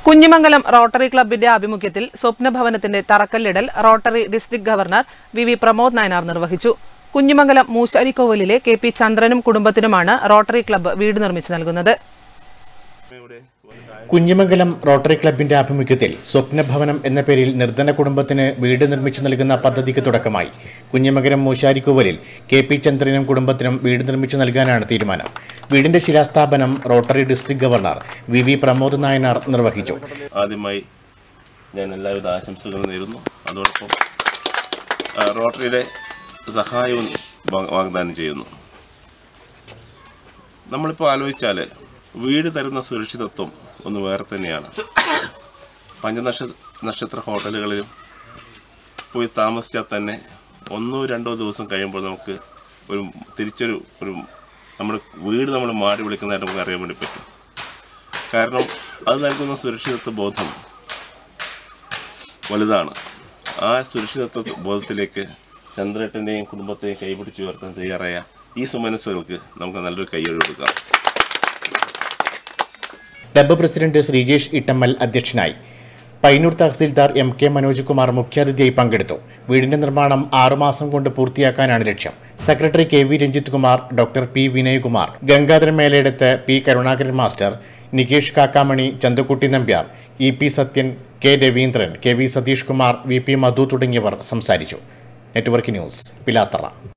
Kunhimangalam rotary ക്ലബിന്റെ ആഭിമുഖ്യത്തിൽ സ്വപ്നഭവനത്തിന്റെ തറക്കല്ലിടൽ rotary district governor V V Pramod Nayanar നിർവഹിച്ചു കുഞ്ഞിമംഗലം മൂശാരിക്കോവിലിലെ കെ പി ചന്ദ്രനും കുടുംബത്തിനുമാണ് റോട്ടറി ക്ലബ്ബ് വീട് നിർമ്മിച്ചു നൽകുന്നത് കുഞ്ഞിമംഗലം റോട്ടറി ക്ലബിന്റെ ആഭിമുഖ്യത്തിൽ സ്വപ്നഭവനം എന്ന പേരിൽ നിർധന കുടുംബത്തിന് വീട് നിർമ്മിച്ചു നൽകുന്ന പദ്ധതിക്ക് തുടക്കമായി കുഞ്ഞിമംഗലം മൂശാരിക്കോവലിൽ കെ പി ചന്ദ്രനും കുടുംബത്തിനും വീട് നിർമ്മിച്ചു നൽകാനാണ് തീരുമാനം വീടിന്റെ ശിലാസ്ഥാപനം rotary district governor V V Pramod Nayanar നിർവഹിച്ചു ആദ്യമായി ഞാൻ എല്ലാവിധ ആശംസകളും നേരുന്നു അതോടൊപ്പം ആ, റോട്ടറിയുടെ സഹായവും വാ- വാഗ്ദാനം ചെയ്യുന്നു നമ്മളിപ്പോൾ ആലോചിച്ചാൽ വീട് തരുന്ന സുരക്ഷിതത്വം ഒന്ന് വേറെ തന്നെയാണ് പഞ്ചനക്ഷ നക്ഷത്ര ഹോട്ടലുകളിലും പോയി താമസിച്ചാൽ തന്നെ ഒന്നോ രണ്ടോ ദിവസം കഴിയുമ്പോൾ നമുക്ക് ഒരു തിരിച്ചൊരു ഒരു നമ്മുടെ വീട് നമ്മൾ മാടി വിളിക്കുന്നതായിട്ട് നമുക്ക് അറിയാൻ വേണ്ടി പറ്റും കാരണം അത് നൽകുന്ന സുരക്ഷിതത്വ ബോധം വലുതാണ് ആ സുരക്ഷിതത്വ ബോധത്തിലേക്ക് ചന്ദ്രേട്ടൻ്റെയും കുടുംബത്തെയും കൈപിടിച്ച് ഉയർത്താൻ തയ്യാറായ ഈ സുമനസ്സുകൾക്ക് നമുക്ക് നല്ലൊരു കൈയ്യൊഴി കൊടുക്കാം ക്ലബ്ബ് പ്രസിഡന്റ് ശ്രീജേഷ് ഇട്ടമ്മൽ അധ്യക്ഷനായി പയ്യന്നൂർ തഹസിൽദാർ എം കെ മനോജ് കുമാർ മുഖ്യാതിഥിയായി പങ്കെടുത്തു വീടിന്റെ നിർമ്മാണം ആറുമാസം കൊണ്ട് പൂർത്തിയാക്കാനാണ് ലക്ഷ്യം secretary K V Ranjith Kumar doctor P Vinayakumar Gangadharan Melayeduthu P Karunakaran master Nikesh Kakkamani Chanthukutty Nambiar E P Sathyan K Raveendran K V Satheesh Kumar V P Madhu തുടങ്ങിയവർ സംസാരിച്ചു നെറ്റ്വർക്ക് ന്യൂസ് പിലാത്തറ